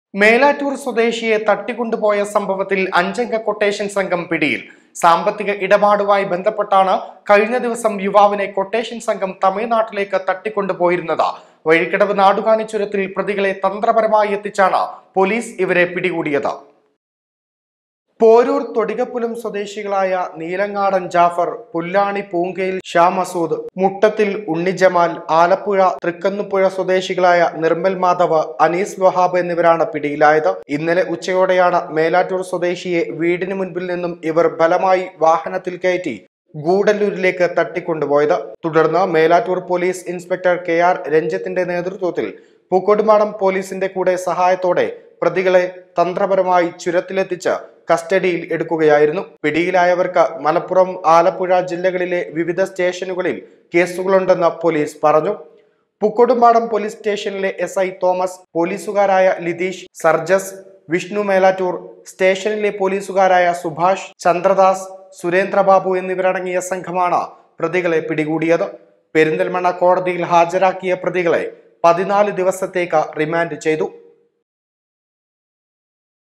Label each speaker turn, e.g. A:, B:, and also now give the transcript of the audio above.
A: മേലാറ്റൂർ സ്വദേശിയെ തട്ടിക്കൊണ്ടുപോയ സംഭവത്തിൽ അഞ്ചംഗ കൊട്ടേഷൻ സംഘം പിടിയിൽ സാമ്പത്തിക ഇടപാടുമായി ബന്ധപ്പെട്ടാണ് കഴിഞ്ഞ ദിവസം യുവാവിനെ കൊട്ടേഷൻ സംഘം തമിഴ്നാട്ടിലേക്ക് തട്ടിക്കൊണ്ടുപോയിരുന്നത് വഴിക്കടവ് നാടുകാണി ചുരത്തിൽ പ്രതികളെ തന്ത്രപരമായി എത്തിച്ചാണ് പോലീസ് ഇവരെ പിടികൂടിയത് പോരൂർ തൊടികപ്പുലം സ്വദേശികളായ നീലങ്ങാടൻ ജാഫർ പുല്ലാണി പൂങ്കയിൽ ഷാ മസൂദ് മുട്ടത്തിൽ ഉണ്ണിജമാൽ ആലപ്പുഴ തൃക്കന്നുപുഴ സ്വദേശികളായ നിർമ്മൽ മാധവ് അനീസ് വഹാബ് എന്നിവരാണ് പിടിയിലായത് ഇന്നലെ ഉച്ചയോടെയാണ് മേലാറ്റൂർ സ്വദേശിയെ വീടിന് മുൻപിൽ നിന്നും ഇവർ ബലമായി വാഹനത്തിൽ കയറ്റി ഗൂഡല്ലൂരിലേക്ക് തട്ടിക്കൊണ്ടുപോയത് തുടർന്ന് Melattur police inspector K R രഞ്ജിത്തിന്റെ നേതൃത്വത്തിൽ പൂക്കോട്ടുമാടം പോലീസിന്റെ കൂടെ സഹായത്തോടെ പ്രതികളെ തന്ത്രപരമായി ചുരത്തിലെത്തിച്ച് കസ്റ്റഡിയിൽ എടുക്കുകയായിരുന്നു പിടിയിലായവർക്ക് മലപ്പുറം ആലപ്പുഴ ജില്ലകളിലെ വിവിധ സ്റ്റേഷനുകളിൽ കേസുകളുണ്ടെന്ന് പോലീസ് പറഞ്ഞു പുക്കോട്ടുംപാടം പോലീസ് സ്റ്റേഷനിലെ എസ് ഐ തോമസ് പോലീസുകാരായ ലിതീഷ് സർജസ് വിഷ്ണു മേലാറ്റൂർ സ്റ്റേഷനിലെ പോലീസുകാരായ സുഭാഷ് ചന്ദ്രദാസ് സുരേന്ദ്രബാബു എന്നിവരടങ്ങിയ സംഘമാണ് പ്രതികളെ പിടികൂടിയത് പെരിന്തൽമണ്ണ കോടതിയിൽ ഹാജരാക്കിയ പ്രതികളെ പതിനാല് ദിവസത്തേക്ക് റിമാൻഡ് ചെയ്തു